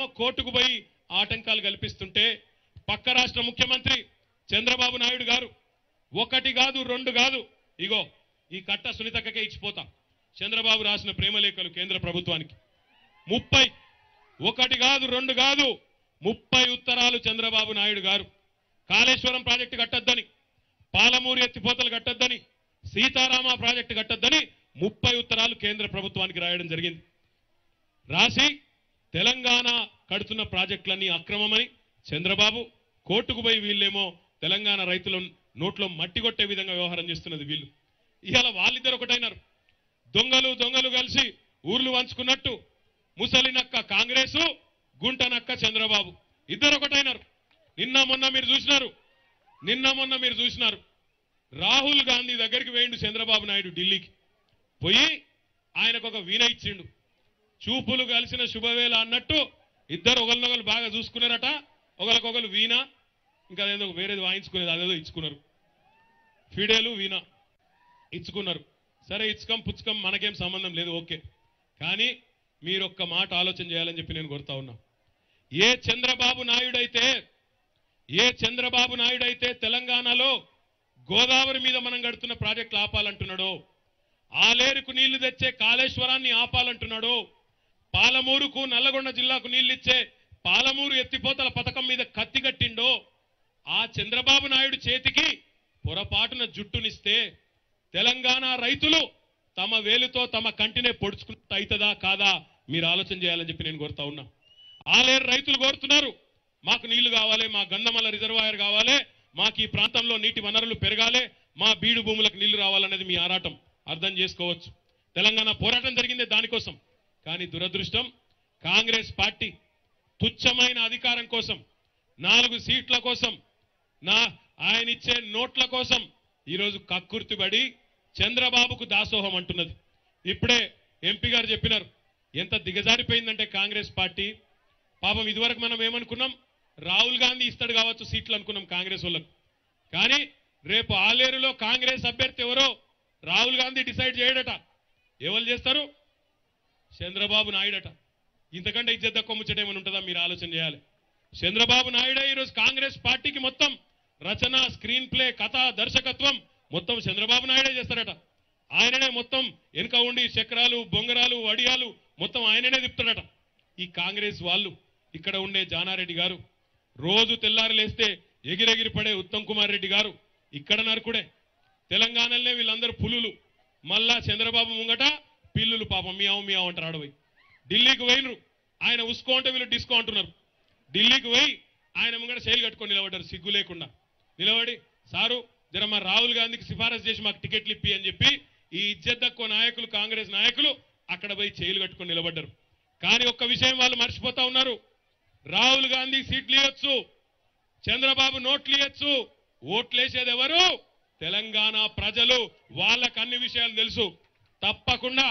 వీళ్ళేమో కోర్టుకు పోయి ఆటంకాలు కల్పిస్తుంటే పక్క రాష్ట్ర ముఖ్యమంత్రి చంద్రబాబు నాయుడు గారు ఒకటి కాదు రెండు కాదు ఇగో ఈ కట్ట సునీతక్కకే ఇచ్చిపోతా చంద్రబాబు రాసిన ప్రేమలేఖలు కేంద్ర ప్రభుత్వానికి ముప్పై ఒకటి కాదు రెండు కాదు ముప్పై ఉత్తరాలు చంద్రబాబు నాయుడు గారు కాళేశ్వరం ప్రాజెక్టు కట్టొద్దని పాలమూరు ఎత్తిపోతలు కట్టొద్దని సీతారామ ప్రాజెక్టు కట్టొద్దని ముప్పై ఉత్తరాలు కేంద్ర ప్రభుత్వానికి రాయడం జరిగింది రాసి తెలంగాణ కడుతున్న ప్రాజెక్టులన్నీ అక్రమమని చంద్రబాబు కోర్టుకు పోయి వీళ్ళేమో తెలంగాణ రైతుల నోట్లో మట్టి కొట్టే విధంగా వ్యవహారం చేస్తున్నది వీళ్ళు ఇవాళ వాళ్ళిద్దరు ఒకటైనారు దొంగలు దొంగలు కలిసి ఊర్లు వంచుకున్నట్టు ముసలి నక్క కాంగ్రెస్ గుంట నక్క చంద్రబాబు ఇద్దరు ఒకటైనారు నిన్న మొన్న మీరు చూసినారు నిన్న మొన్న మీరు చూసినారు రాహుల్ గాంధీ దగ్గరికి వేయండు చంద్రబాబు నాయుడు ఢిల్లీకి పోయి ఆయనకు ఒక వీణ ఇచ్చిండు చూపులు కలిసిన శుభవేళ అన్నట్టు ఇద్దరు ఒకరినొకరు బాగా చూసుకున్నారట ఒకరికొకరు వీణ ఇంకా అదేదో వేరేది వాయించుకునేది అదేదో ఇచ్చుకున్నారు ఫిడేలు వీణ ఇచ్చుకున్నారు సరే ఇచ్చుకం పుచ్చుకం మనకేం సంబంధం లేదు ఓకే కానీ మీరు ఒక్క మాట ఆలోచన చేయాలని చెప్పి నేను కోరుతా ఉన్నా ఏ చంద్రబాబు నాయుడైతే ఏ చంద్రబాబు నాయుడైతే తెలంగాణలో గోదావరి మీద మనం గడుతున్న ప్రాజెక్టులు ఆపాలంటున్నాడో ఆలేరుకు నీళ్లు తెచ్చే కాళేశ్వరాన్ని ఆపాలంటున్నాడో పాలమూరుకు నల్లగొండ జిల్లాకు నీళ్లిచ్చే పాలమూరు ఎత్తిపోతల పథకం మీద కత్తి కట్టిండో ఆ చంద్రబాబు నాయుడు చేతికి పొరపాటున జుట్టునిస్తే తెలంగాణ రైతులు తమ వేలుతో తమ కంటినే పొడుచుకుంటూ అవుతుందా కాదా మీరు ఆలోచన చేయాలని చెప్పి నేను కోరుతా ఉన్నా ఆలేరు రైతులు కోరుతున్నారు మాకు నీళ్లు కావాలి మా గంధమల్ల రిజర్వాయర్ కావాలి మాకు ఈ ప్రాంతంలో నీటి వనరులు పెరగాలి మా బీడు భూములకు నీళ్లు రావాలనేది మీ ఆరాటం అర్థం చేసుకోవచ్చు తెలంగాణ పోరాటం జరిగిందే దానికోసం కానీ దురదృష్టం కాంగ్రెస్ పార్టీ తుచ్చమైన అధికారం కోసం నాలుగు సీట్ల కోసం నా ఆయన ఇచ్చే నోట్ల కోసం ఈరోజు కక్కుర్తిబడి చంద్రబాబుకు దాసోహం అంటున్నది ఇప్పుడే ఎంపీ గారు చెప్పినారు ఎంత దిగజారిపోయిందంటే కాంగ్రెస్ పార్టీ పాపం ఇదివరకు మనం ఏమనుకున్నాం రాహుల్ గాంధీ ఇస్తాడు కావచ్చు సీట్లు అనుకున్నాం కాంగ్రెస్ వాళ్ళకు కానీ రేపు ఆలేరులో కాంగ్రెస్ అభ్యర్థి ఎవరో రాహుల్ గాంధీ డిసైడ్ చేయడట ఎవరు చేస్తారు చంద్రబాబు నాయుడట ఇంతకంటే ఇజ్జత్ తక్కువ ముచ్చటేమని ఉంటుందా మీరు ఆలోచన చేయాలి చంద్రబాబు నాయుడే ఈరోజు కాంగ్రెస్ పార్టీకి మొత్తం రచన స్క్రీన్ ప్లే కథ దర్శకత్వం మొత్తం చంద్రబాబు నాయుడే చేస్తారట ఆయననే మొత్తం వెనుక ఉండి చక్రాలు బొంగరాలు వడియాలు మొత్తం ఆయననే తిప్పుతాడట ఈ కాంగ్రెస్ వాళ్ళు ఇక్కడ ఉండే జానారెడ్డి గారు రోజు తెల్లారి లేస్తే ఎగిరెగిరి పడే ఉత్తమ్ కుమార్ రెడ్డి గారు ఇక్కడ నరకుడే తెలంగాణలోనే వీళ్ళందరూ పులులు మళ్ళా చంద్రబాబు ముంగట పిల్లులు పాపం మియావు మియావు అంటారు ఆడపోయి ఢిల్లీకి పోయినరు ఆయన ఉసుకో అంటే వీళ్ళు డిస్కో అంటున్నారు ఢిల్లీకి పోయి ఆయన ముంగట శైలి కట్టుకొని నిలబడ్డారు సిగ్గు లేకుండా నిలబడి సారు జర మా రాహుల్ గాంధీకి సిఫారసు చేసి మాకు టికెట్లు ఇప్పి అని చెప్పి ఈ ఇజ్జత్ తక్కువ నాయకులు కాంగ్రెస్ నాయకులు అక్కడ పోయి చేయలు కట్టుకొని నిలబడ్డారు కానీ ఒక్క విషయం వాళ్ళు మర్చిపోతా ఉన్నారు రాహుల్ గాంధీ సీట్లు ఇవ్వచ్చు చంద్రబాబు నోట్లు ఇవ్వచ్చు ఓట్లేసేది ఎవరు తెలంగాణ ప్రజలు వాళ్ళకు అన్ని విషయాలు తెలుసు తప్పకుండా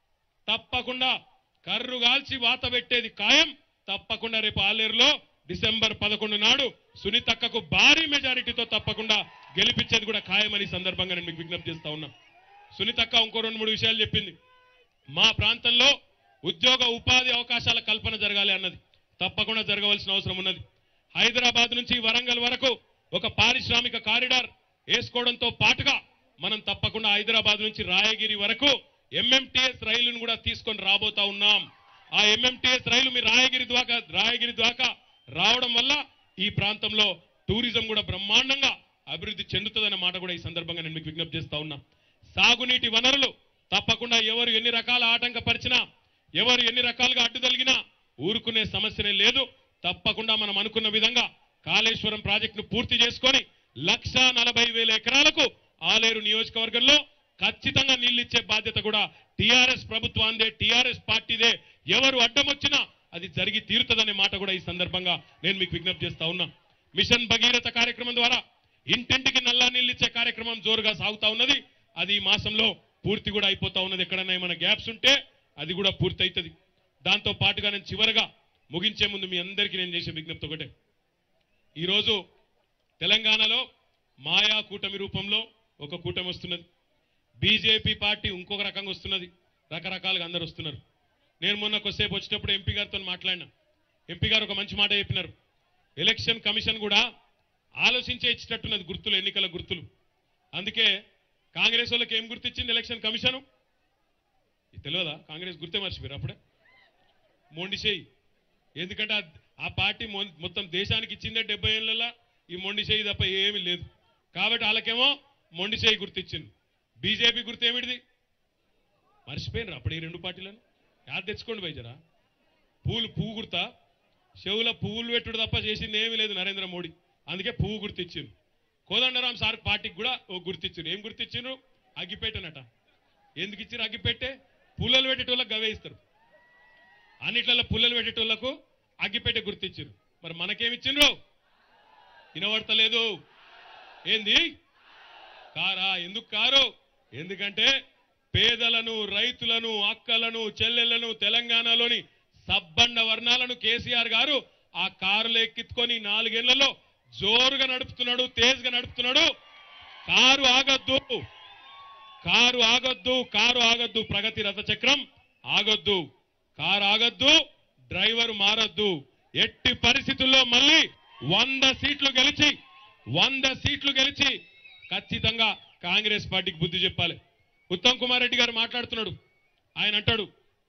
తప్పకుండా కర్రు కాల్చి వాత పెట్టేది ఖాయం తప్పకుండా రేపు ఆలేరులో డిసెంబర్ పదకొండు నాడు సునీతక్కకు భారీ మెజారిటీతో తప్పకుండా గెలిపించేది కూడా ఖాయమని ఈ సందర్భంగా నేను మీకు విజ్ఞప్తి చేస్తా ఉన్నా సునీతక్క ఇంకో రెండు మూడు విషయాలు చెప్పింది మా ప్రాంతంలో ఉద్యోగ ఉపాధి అవకాశాల కల్పన జరగాలి అన్నది తప్పకుండా జరగవలసిన అవసరం ఉన్నది హైదరాబాద్ నుంచి వరంగల్ వరకు ఒక పారిశ్రామిక కారిడార్ వేసుకోవడంతో పాటుగా మనం తప్పకుండా హైదరాబాద్ నుంచి రాయగిరి వరకు ఎంఎంటీఎస్ రైలును కూడా తీసుకొని రాబోతా ఉన్నాం ఆ ఎంఎంటీఎస్ రైలు మీ రాయగిరి ద్వాకా రాయగిరి ద్వాకా రావడం వల్ల ఈ ప్రాంతంలో టూరిజం కూడా బ్రహ్మాండంగా అభివృద్ధి చెందుతుందన్న మాట కూడా ఈ సందర్భంగా నేను మీకు విజ్ఞప్తి చేస్తా ఉన్నా సాగునీటి వనరులు తప్పకుండా ఎవరు ఎన్ని రకాల ఆటంకపరిచినా ఎవరు ఎన్ని రకాలుగా అడ్డు తగిలినా ఊరుకునే సమస్యనే లేదు తప్పకుండా మనం అనుకున్న విధంగా కాళేశ్వరం ప్రాజెక్టును పూర్తి చేసుకొని లక్ష నలభై వేల ఎకరాలకు ఆలేరు నియోజకవర్గంలో ఖచ్చితంగా నీళ్ళిచ్చే బాధ్యత కూడా టీఆర్ఎస్ ప్రభుత్వాందే టీఆర్ఎస్ పార్టీదే ఎవరు అడ్డం వచ్చినా అది జరిగి తీరుతుందనే మాట కూడా ఈ సందర్భంగా నేను మీకు విజ్ఞప్తి చేస్తా ఉన్నా మిషన్ భగీరథ కార్యక్రమం ద్వారా ఇంటింటికి నల్లా నీళ్ళిచ్చే కార్యక్రమం జోరుగా సాగుతా ఉన్నది అది ఈ మాసంలో పూర్తి కూడా అయిపోతా ఉన్నది ఎక్కడైనా ఏమైనా గ్యాప్స్ ఉంటే అది కూడా పూర్తి అవుతుంది దాంతో పాటుగా నేను చివరగా ముగించే ముందు మీ అందరికీ నేను చేసే విజ్ఞప్తి ఒకటే ఈరోజు తెలంగాణలో మాయా కూటమి రూపంలో ఒక కూటమి వస్తున్నది బీజేపీ పార్టీ ఇంకొక రకంగా వస్తున్నది రకరకాలుగా అందరు వస్తున్నారు నేను మొన్న కొద్దిసేపు వచ్చేటప్పుడు ఎంపీ గారితో మాట్లాడినా ఎంపీ గారు ఒక మంచి మాట చెప్పినారు ఎలక్షన్ కమిషన్ కూడా ఆలోచించే ఇచ్చేటట్టున్నది గుర్తులు ఎన్నికల గుర్తులు అందుకే కాంగ్రెస్ వాళ్ళకి ఏం గుర్తిచ్చింది ఎలక్షన్ కమిషన్ తెలియదా కాంగ్రెస్ గుర్తే మర్చిపోయారు అప్పుడే మొండి చేయి ఎందుకంటే ఆ- ఆ పార్టీ మొ- మొత్తం దేశానికి ఇచ్చిందే డెబ్బై ఏళ్ళ ఈ మొండి చేయి తప్ప ఏమీ లేదు కాబట్టి వాళ్ళకేమో మొండి చేయి గుర్తిచ్చింది బీజేపీ గుర్తు ఏమిటిది మర్చిపోయినారు అప్పుడు ఈ రెండు పార్టీలను యాద తెచ్చుకోండి వైజరా పూలు పువ్వు గుర్తా చెవుల పువ్వులు పెట్టుడు తప్ప చేసింది ఏమీ లేదు నరేంద్ర మోడీ అందుకే పువ్వు గుర్తిచ్చింది కోదండరాం సార్ పార్టీకి కూడా ఓ గుర్తిచ్చిండ్రు ఏం గుర్తిచ్చిండ్రు అగ్గిపెట్టనట ఎందుకు ఇచ్చారు అగ్గిపెట్టే పుల్లలు పెట్టేటోళ్ళకి గవే ఇస్తారు అన్నిట్లలో పుల్లలు పెట్టేటోళ్లకు అగ్గిపెట్టే గుర్తిచ్చారు మరి మనకేమిచ్చిండ్రు వినబడతలేదు ఏంది కారా ఎందుకు కారు ఎందుకంటే పేదలను రైతులను అక్కలను చెల్లెళ్లను తెలంగాణలోని సబ్బండ వర్ణాలను కేసీఆర్ గారు ఆ కారులో ఎక్కించుకొని నాలుగేళ్లలో జోరుగా నడుపుతున్నాడు తేజ్గా నడుపుతున్నాడు కారు ఆగొద్దు కారు ఆగొద్దు కారు ఆగొద్దు ప్రగతి రథ చక్రం ఆగొద్దు కారు ఆగొద్దు డ్రైవర్ మారొద్దు ఎట్టి పరిస్థితుల్లో మళ్ళీ వంద సీట్లు గెలిచి వంద సీట్లు గెలిచి ఖచ్చితంగా కాంగ్రెస్ పార్టీకి బుద్ధి చెప్పాలి ఉత్తమ్ కుమార్ రెడ్డి గారు మాట్లాడుతున్నాడు ఆయన అంటాడు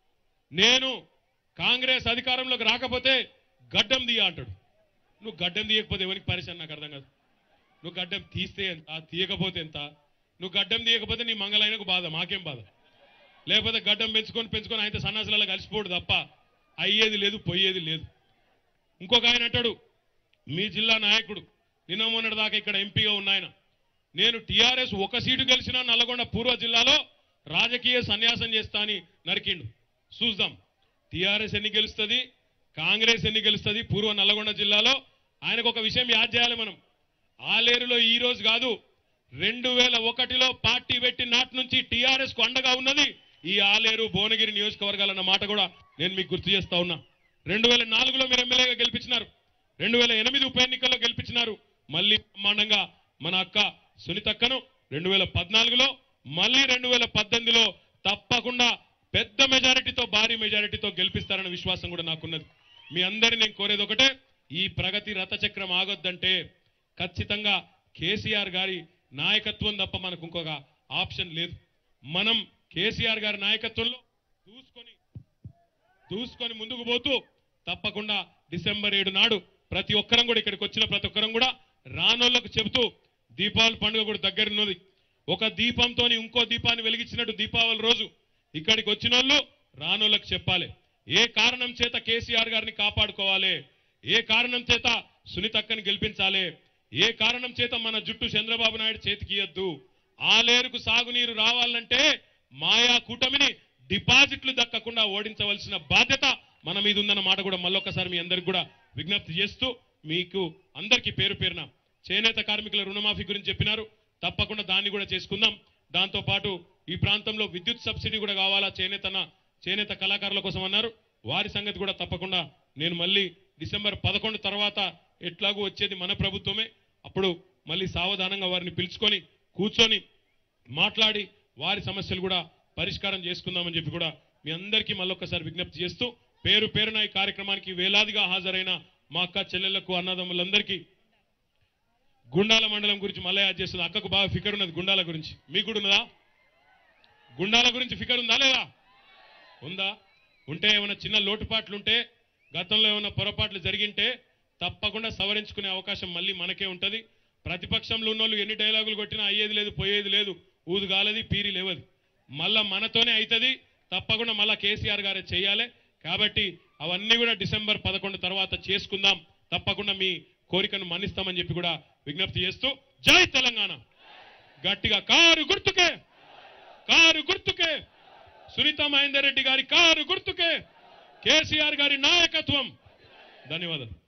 నేను కాంగ్రెస్ అధికారంలోకి రాకపోతే గడ్డం తీయ అంటాడు నువ్వు గడ్డం తీయకపోతే ఎవరికి పరిచయం నాకు అర్థం కాదు నువ్వు గడ్డం తీస్తే ఎంత తీయకపోతే ఎంత నువ్వు గడ్డం తీయకపోతే నీ మంగళాయనకు బాధ మాకేం బాధ లేకపోతే గడ్డం పెంచుకొని పెంచుకొని ఆయన సన్నాసులలో కలిసిపోడు తప్ప అయ్యేది లేదు పోయేది లేదు ఇంకొక ఆయన అంటాడు మీ జిల్లా నాయకుడు నిన్న మొన్నటి దాకా ఇక్కడ ఎంపీగా ఉన్నాయన నేను టీఆర్ఎస్ ఒక సీటు గెలిచినా నల్లగొండ పూర్వ జిల్లాలో రాజకీయ సన్యాసం చేస్తా అని నరికిండు చూద్దాం టీఆర్ఎస్ ఎన్ని గెలుస్తుంది కాంగ్రెస్ ఎన్ని గెలుస్తుంది పూర్వ నల్లగొండ జిల్లాలో ఆయనకు ఒక విషయం యాద్ చేయాలి మనం ఆలేరులో ఈ రోజు కాదు రెండు వేల ఒకటిలో పార్టీ పెట్టి నాటి నుంచి టీఆర్ఎస్ కు అండగా ఉన్నది ఈ ఆలేరు భువనగిరి నియోజకవర్గాలన్న మాట కూడా నేను మీకు గుర్తు చేస్తా ఉన్నా రెండు వేల నాలుగులో మీరు ఎమ్మెల్యేగా గెలిపించినారు రెండు వేల ఎనిమిది ఉప ఎన్నికల్లో గెలిపించినారు మళ్ళీ బ్రహ్మాండంగా మన అక్క సునీతక్కను రెండు వేల పద్నాలుగులో మళ్ళీ రెండు వేల పద్దెనిమిదిలో తప్పకుండా పెద్ద మెజారిటీతో భారీ మెజారిటీతో గెలిపిస్తారన్న విశ్వాసం కూడా నాకున్నది మీ అందరిని నేను కోరేది ఒకటే ఈ ప్రగతి రథచక్రం ఆగొద్దంటే ఖచ్చితంగా కేసీఆర్ గారి నాయకత్వం తప్ప మనకు ఇంకొక ఆప్షన్ లేదు మనం కేసీఆర్ గారి నాయకత్వంలో చూసుకొని దూసుకొని ముందుకు పోతూ తప్పకుండా డిసెంబర్ ఏడు నాడు ప్రతి ఒక్కరం కూడా ఇక్కడికి వచ్చిన ప్రతి ఒక్కరం కూడా రానోళ్లకు చెబుతూ దీపావళి పండుగ కూడా దగ్గరున్నది ఒక దీపంతో ఇంకో దీపాన్ని వెలిగించినట్టు దీపావళి రోజు ఇక్కడికి వచ్చిన వాళ్ళు రానోళ్లకు చెప్పాలి ఏ కారణం చేత కేసీఆర్ గారిని కాపాడుకోవాలి ఏ కారణం చేత సునీతక్కని గెలిపించాలి ఏ కారణం చేత మన జుట్టు చంద్రబాబు నాయుడు చేతికి ఇయ్యద్దు ఆలేరుకు సాగునీరు రావాలంటే మాయా కూటమిని డిపాజిట్లు దక్కకుండా ఓడించవలసిన బాధ్యత మన మీద ఉందన్న మాట కూడా మళ్ళొక్కసారి మీ అందరికి కూడా విజ్ఞప్తి చేస్తూ మీకు అందరికీ పేరు పేరున చేనేత కార్మికుల రుణమాఫీ గురించి చెప్పినారు తప్పకుండా దాన్ని కూడా చేసుకుందాం దాంతో పాటు ఈ ప్రాంతంలో విద్యుత్ సబ్సిడీ కూడా కావాలా చేనేతన చేనేత కళాకారుల కోసం అన్నారు వారి సంగతి కూడా తప్పకుండా నేను మళ్ళీ డిసెంబర్ పదకొండు తర్వాత ఎట్లాగూ వచ్చేది మన ప్రభుత్వమే అప్పుడు మళ్ళీ సావధానంగా వారిని పిలుచుకొని కూర్చొని మాట్లాడి వారి సమస్యలు కూడా పరిష్కారం చేసుకుందామని చెప్పి కూడా మీ అందరికీ మళ్ళొక్కసారి విజ్ఞప్తి చేస్తూ పేరు పేరున ఈ కార్యక్రమానికి వేలాదిగా హాజరైన మా అక్క చెల్లెళ్లకు అన్నదమ్ములందరికీ గుండాల మండలం గురించి మళ్ళీ యాడ్ చేస్తుంది అక్కకు బాగా ఫికర్ ఉన్నది గుండాల గురించి మీకు కూడా ఉన్నదా గుండాల గురించి ఫికర్ ఉందా లేదా ఉందా ఉంటే ఏమైనా చిన్న లోటుపాట్లు ఉంటే గతంలో ఏమైనా పొరపాట్లు జరిగింటే తప్పకుండా సవరించుకునే అవకాశం మళ్ళీ మనకే ఉంటది ప్రతిపక్షంలో ఉన్నోళ్ళు ఎన్ని డైలాగులు కొట్టినా అయ్యేది లేదు పోయేది లేదు ఊదు గాలది పీరి లేవది మళ్ళా మనతోనే అవుతుంది తప్పకుండా మళ్ళా కేసీఆర్ గారే చేయాలి కాబట్టి అవన్నీ కూడా డిసెంబర్ పదకొండు తర్వాత చేసుకుందాం తప్పకుండా మీ కోరికను మన్నిస్తామని చెప్పి కూడా విజ్ఞప్తి చేస్తూ జై తెలంగాణ గట్టిగా కారు గుర్తుకే కారు గుర్తుకే సునీత మహేందర్ రెడ్డి గారి కారు గుర్తుకే కేసీఆర్ గారి నాయకత్వం ధన్యవాదాలు